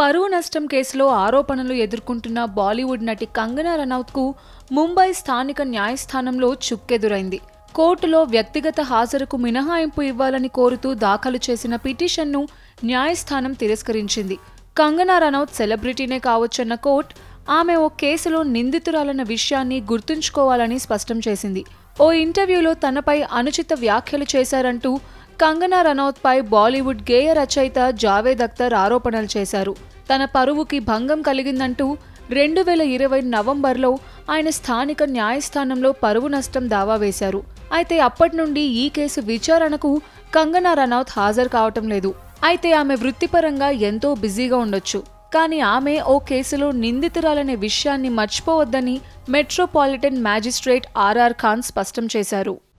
పరువు నష్టం కేసులో ఆరోపణలు ఎదుర్కొంటున్న బాలీవుడ్ నటి కంగనా రనౌత్కు ముంబై స్థానిక న్యాయస్థానంలో చుక్కెదురైంది కోర్టులో వ్యక్తిగత హాజరుకు మినహాయింపు ఇవ్వాలని కోరుతూ దాఖలు చేసిన పిటిషన్ను న్యాయస్థానం తిరస్కరించింది కంగనా రనౌత్ సెలబ్రిటీనే కావచ్చన్న కోర్టు ఆమె ఓ కేసులో నిందితురాలన్న విషయాన్ని గుర్తుంచుకోవాలని స్పష్టం చేసింది ఓ ఇంటర్వ్యూలో తనపై అనుచిత వ్యాఖ్యలు చేశారంటూ కంగనా రనౌత్పై బాలీవుడ్ గేయ రచయిత జావేద్ అఖ్తర్ ఆరోపణలు చేశారు తన పరువుకి భంగం కలిగిందంటూ రెండు వేల ఇరవై నవంబర్లో ఆయన స్థానిక న్యాయస్థానంలో పరువు నష్టం దావా వేశారు అయితే అప్పటి నుండి ఈ కేసు విచారణకు కంగనా రనౌత్ హాజరు కావటం లేదు అయితే ఆమె వృత్తిపరంగా ఎంతో బిజీగా ఉండొచ్చు కానీ ఆమె ఓ కేసులో నిందితురాలనే విషయాన్ని మర్చిపోవద్దని మెట్రోపాలిటన్ మ్యాజిస్ట్రేట్ ఆర్ఆర్ ఖాన్ స్పష్టం చేశారు